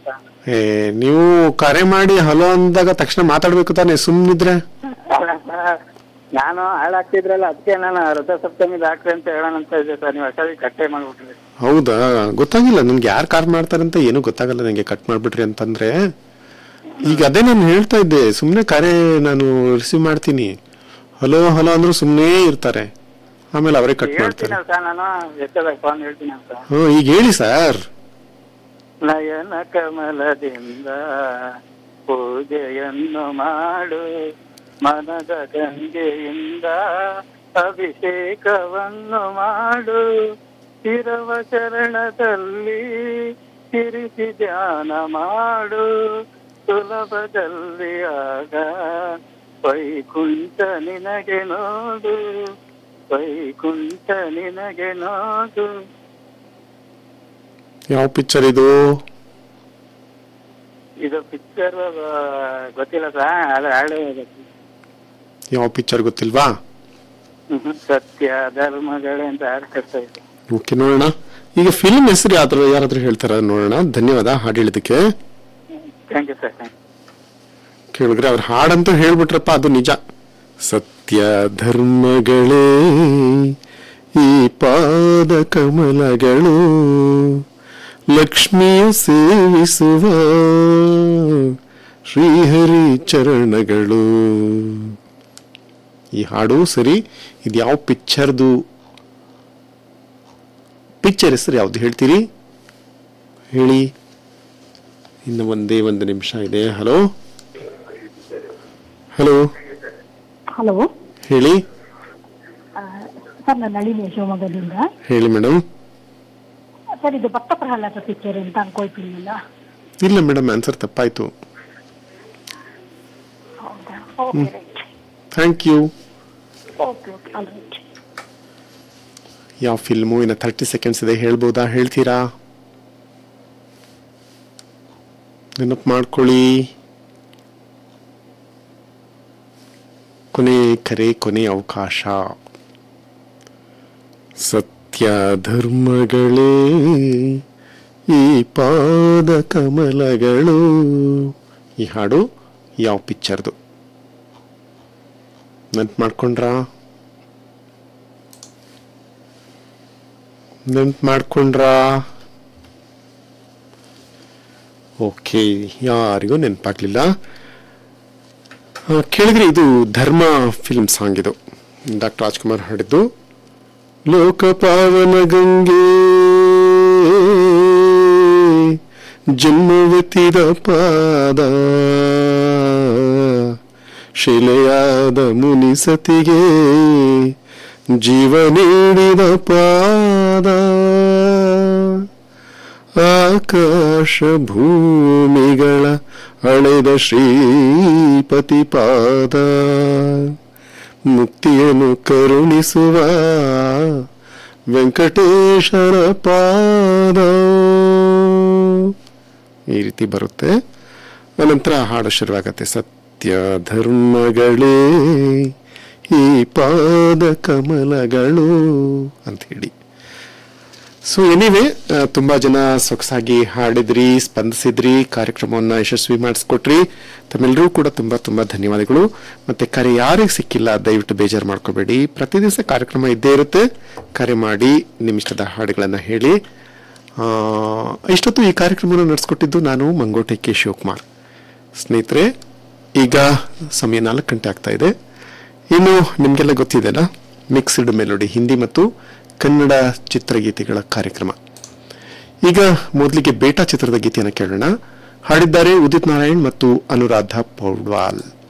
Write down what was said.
ಅಂತ ಏ ನೀವು ಕರೆ ಮಾಡಿ ಹಲೋ ಅಂದಾಗ ತಕ್ಷಣ ಮಾತಾಡ್ಬೇಕು ತಾನೆ ಸುಮ್ಮನಿದ್ರೆ ಅಲ್ಲ ಸರ್, ನಾನು ಹಾಳಾಗ್ತಿದ್ರಲ್ಲ ಅದಕ್ಕೆ ನಾನು ರಥಸಪ್ತಮಿ ಡಾಕ್ಟ್ರಿ ಅಂತ ಹೇಳೋಣ ಅಂತ ಇದ್ದೆ ಸರ್ ನೀವು ಅಷ್ಟಾಗಿ ಕಟ್ಟೆ ಮಾಡ್ಬಿಟ್ರಿ ಹೌದಾ ಗೊತ್ತಾಗಿಲ್ಲ ನನ್ಗೆ ಯಾರು ಕಾರ್ ಮಾಡ್ತಾರಂತ ಏನೂ ಗೊತ್ತಾಗಲ್ಲ ನನಗೆ ಕಟ್ ಮಾಡ್ಬಿಟ್ರಿ ಅಂತಂದ್ರೆ ಈಗ ಅದೇ ನಾನು ಹೇಳ್ತಾ ಇದ್ದೆ ಸುಮ್ಮನೆ ಕರೆ ನಾನು ರಿಸೀವ್ ಮಾಡ್ತೀನಿ ಹಲೋ ಹಲೋ ಅಂದ್ರು ಸುಮ್ಮನೆ ಇರ್ತಾರೆ ಆಮೇಲೆ ಅವರೇ ಕಟ್ ಮಾಡ್ತಾರೆ ಹೇಳ್ತೀನಿ ಸರ್ ನಾನು ಎತ್ತದಾಗ ಫೋನ್ ಹೇಳ್ತೀನಿ ಅಂತ ಹ್ಞೂ ಈಗ ಹೇಳಿ ಸರ್ ನಯನ ಕಮಲದಿಂದ ಪೂಜೆಯನ್ನು ಮಾಡು ಮನದ ಗಂಗೆಯಿಂದ ಅಭಿಷೇಕವನ್ನು ಮಾಡು ಶಿರವ ಚರಣದಲ್ಲಿ ತಿರುಗಿ ಧ್ಯಾನ ಮಾಡು ಸುಲಭದಲ್ಲಿ ಆಗ ವೈಕುಂಠ ನಿನಗೆ ನೋಡು ವೈಕುಂಠ ನಿನಗೆ ನೋಡು ಯಾವ ಪಿಕ್ಚರ್ ಇದು ಇದು ಪಿಕ್ಚರ್ ಗೊತ್ತಿಲ್ಲ ಸರ್ ಅದು ಹಾಡು ಗೊತ್ತು. ಯಾವ ಪಿಕ್ಚರ್ ಗೊತ್ತಿಲ್ವಾ ಹ್ಮ್. ಸತ್ಯ ಧರ್ಮಗಳೇ ಅಂತ ಹಾಡು ಕಟ್ತಾ ಇದ್ದೆ ಓಕೆ ನೋಡೋಣ ಈಗ ಫಿಲ್ಮ್ ಹೆಸರು ಯಾವ್ದಾರು ಯಾರಾದ್ರೂ ಹೇಳ್ತಾರ ನೋಡೋಣ ಧನ್ಯವಾದ ಹಾಡು ಹೇಳಿದಕ್ಕೆ ಥ್ಯಾಂಕ್ ಯು ಸರ್ ಥ್ಯಾಂಕ್ ಕೇಳಿದ್ರೆ ಅವ್ರ ಹಾಡಂತೂ ಹೇಳ್ಬಿಟ್ರಪ್ಪ ಅದು ನಿಜ ಸತ್ಯ ಧರ್ಮಗಳೇ ಈ ಪಾದ ಕಮಲಗಳು ಲಕ್ಷ್ಮಿಯ ಸೇವಿಸುವ ಶ್ರೀಹರಿ ಚರಣಗಳು ಈ ಹಾಡು ಸರಿ ಇದು ಯಾವ ಪಿಕ್ಚರ್ದು ಪಿಕ್ಚರ್ ಹೆಸರು ಯಾವ್ದು ಹೇಳ್ತೀರಿ ಹೇಳಿ ಇನ್ನು ಒಂದೇ ಒಂದು ನಿಮಿಷ ಇದೆ ಹಲೋ ಹಲೋ ಹಲೋ ಹೇಳಿ ಸರ್ ನಾನು ನಳಿನಿ ಶಿವಮೊಗ್ಗದಿಂದ ಹೇಳಿ ಮೇಡಮ್ ಸರ್ ಇದು ಭಕ್ತ ಪ್ರಹ್ಲಾದ ಪಿಕ್ಚರ್ ಅಂತ ಅನ್ಕೊಳ್ತೀನಿಲ್ಲ ಇಲ್ಲ ಮೇಡಮ್ ಆನ್ಸರ್ ತಪ್ಪಾಯ್ತು ಹೌದಾ okay right thank you okay okay all right ಯಾವ ಫಿಲ್ಮು ಇನ್ನು ಥರ್ಟಿ ಸೆಕೆಂಡ್ಸ್ ಇದೆ ಹೇಳ್ಬೋದಾ ಹೇಳ್ತೀರಾ ನೆನಪು ಮಾಡ್ಕೊಳ್ಳಿ ಕೊನೆ ಕರೆ ಕೊನೆ ಅವಕಾಶ ಸತ್ಯ ಧರ್ಮಗಳೇ ಈ ಪಾದ ಕಮಲಗಳು ಈ ಹಾಡು ಯಾವ ಪಿಕ್ಚರ್ದು ನೆನ್ಪು ಮಾಡ್ಕೊಂಡ್ರಾ ನೆನ್ಪು ಮಾಡ್ಕೊಂಡ್ರಾ ಓಕೆ ಯಾರಿಗೂ ನೆನಪಾಗ್ಲಿಲ್ಲ ಆ, ಕೇಳಿದ್ರೆ ಇದು ಧರ್ಮ ಫಿಲ್ಮ್ ಸಾಂಗ್ ಇದು ಡಾಕ್ಟರ್ ರಾಜ್ಕುಮಾರ್ ಹಾಡಿದ್ದು ಲೋಕಪಾವನ ಗಂಗೆ ಜನ್ಮವೆತ್ತಿದ ಪಾದ ಶಿಲೆಯಾದ ಮುನಿಸತಿಗೆ ಜೀವ ನೀಡಿದ ಪಾದ ಆಕಾಶ ಭೂಮಿಗಳ ಅಳೆದ ಶ್ರೀಪತಿ ಪಾದ ಮುಕ್ತಿಯನ್ನು ಕರುಣಿಸುವ ವೆಂಕಟೇಶರ ಪಾದ ಈ ರೀತಿ ಬರುತ್ತೆ ಅನಂತರ ಹಾಡು ಶುರುವಾಗತ್ತೆ ಸತ್ಯ ಧರ್ಮಗಳೇ ಈ ಪಾದ ಕಮಲಗಳು ಅಂತ ಹೇಳಿ ಸೊ ಎನಿವೆ ತುಂಬಾ ಜನ ಸೊಗಸಾಗಿ ಹಾಡಿದ್ರಿ ಸ್ಪಂದಿಸಿದ್ರಿ ಕಾರ್ಯಕ್ರಮವನ್ನ ಯಶಸ್ವಿ ಮಾಡಿಸ್ಕೊಟ್ರಿ ತಮ್ಮೆಲ್ಲರೂ ಕೂಡ ತುಂಬಾ ತುಂಬಾ ಧನ್ಯವಾದಗಳು ಮತ್ತೆ ಕರೆ ಯಾರಿಗೆ ಸಿಕ್ಕಿಲ್ಲ ದಯವಿಟ್ಟು ಬೇಜಾರು ಮಾಡ್ಕೋಬೇಡಿ ಪ್ರತಿ ದಿವಸ ಕಾರ್ಯಕ್ರಮ ಇದ್ದೇ ಇರುತ್ತೆ ಕರೆ ಮಾಡಿ ನಿಮ್ಮಿಷ್ಟದ ಹಾಡುಗಳನ್ನ ಹೇಳಿ ಆ, ಇಷ್ಟೊತ್ತು ಈ ಕಾರ್ಯಕ್ರಮವನ್ನು ನಡೆಸ್ಕೊಟ್ಟಿದ್ದು ನಾನು ಮಂಗೋಟೆ ಕೆ ಶಿವಕುಮಾರ್ ಸ್ನೇಹಿತರೆ ಈಗ ಸಮಯ ನಾಲ್ಕು ಗಂಟೆ ಆಗ್ತಾ ಇದೆ ಇನ್ನು ನಿಮಗೆಲ್ಲ ಗೊತ್ತಿದೆಯಲ್ಲ ಮಿಕ್ಸ್ಡ್ ಮೆಲೋಡಿ ಹಿಂದಿ ಮತ್ತು ಕನ್ನಡ ಚಿತ್ರಗೀತೆಗಳ ಕಾರ್ಯಕ್ರಮ ಈಗ ಮೊದಲಿಗೆ ಬೇಟಾ ಚಿತ್ರದ ಗೀತೆಯನ್ನು ಕೇಳೋಣ ಹಾಡಿದ್ದಾರೆ ಉದಿತ್ ನಾರಾಯಣ್ ಮತ್ತು ಅನುರಾಧ ಪೌಡ್ವಾಲ್